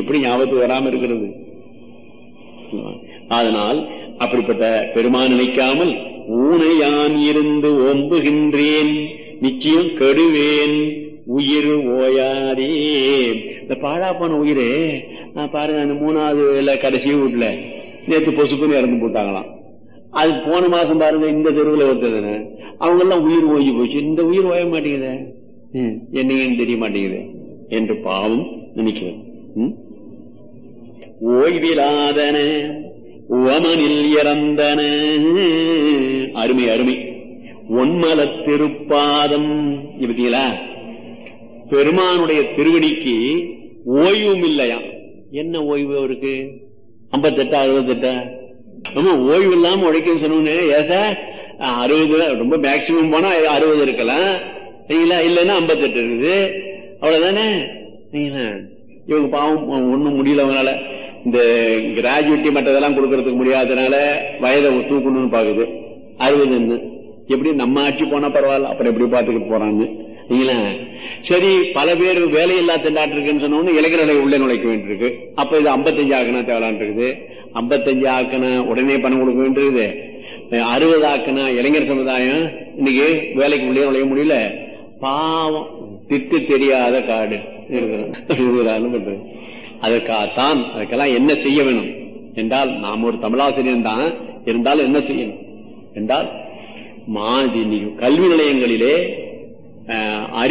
எப்படி ஞாபகத்துக்கு வராம இருக்கிறது அதனால் அப்படிப்பட்ட பெருமான் நினைக்காமல் ஊனையான் இருந்து ஓம்புகின்றேன் நிச்சயம் கெடுவேன் உயிர் ஓயாதே இந்த பாழா போன உயிரே நான் பாருங்க அந்த மூணாவது இல்ல கடைசி வீட்டுல நேற்று பொசுக்குன்னு இறந்து போட்டாங்களாம் அது போன மாசம் பாருங்க இந்த தெருவில் ஒருத்ததுன்னு அவங்க எல்லாம் உயிர் ஓய்வு போச்சு இந்த உயிர் ஓய மாட்டேங்குது என்னையும் தெரிய மாட்டேங்குது என்று பாவம் நினைக்கிறது ம்? ஓய்விலாதன உவமனில் இறந்தன அருமை அருமை ஒன்மலத் திருப்பாதம் பார்த்தீங்களா பெருமானுடைய திருவடிக்கு ஓய்வும் இல்லையா என்ன ஓய்வு அவருக்கு ஐம்பத்தெட்டா அறுபத்தெட்டா ஆமா ஓய்வு இல்லாம உழைக்கும் சொன்னோன்னு ஏசா அறுபது ரொம்ப மேக்சிமம் போனா அறுபது இருக்கலாம் சரிங்களா இல்லைன்னா ஐம்பத்தெட்டு இருக்குது அவ்வளவுதானே சரிங்களா இவங்க பாவம் ஒண்ணும் முடியல அவங்களால இந்த கிராஜுவேட்டி மற்றதெல்லாம் கொடுக்கறதுக்கு முடியாதனால வயதை தூக்கணும்னு பாக்குது அறுபதுன்னு எப்படி நம்ம ஆட்சி போனா பரவாயில்ல அப்புறம் எப்படி பாத்துக்கிட்டு போறான்னு சரிங்களா சரி பல பேர் வேலையில்லா திண்டாட்டு இருக்குன்னு சொன்னோன்னு இளைஞர்களை உள்ளே நுழைக்க வேண்டியிருக்கு அப்ப இது ஐம்பத்தஞ்சு ஆக்கணும் தேவலான் இருக்குது ஐம்பத்தஞ்சு ஆக்கணும் உடனே பணம் கொடுக்க வேண்டியிருக்குது அறுபது ஆக்கணும் இளைஞர் சமுதாயம் இன்னைக்கு வேலைக்கு உள்ளே நுழைய முடியல பாவம் திட்டு தெரியாத காடு இருக்கிறான் பண்றது அதற்காகத்தான் அதுக்கெல்லாம் என்ன செய்ய வேணும் என்றால் நாம் ஒரு தமிழாசிரியர் தான் இருந்தாலும் என்ன செய்யணும் என்றால் மாதிரி கல்வி நிலையங்களிலே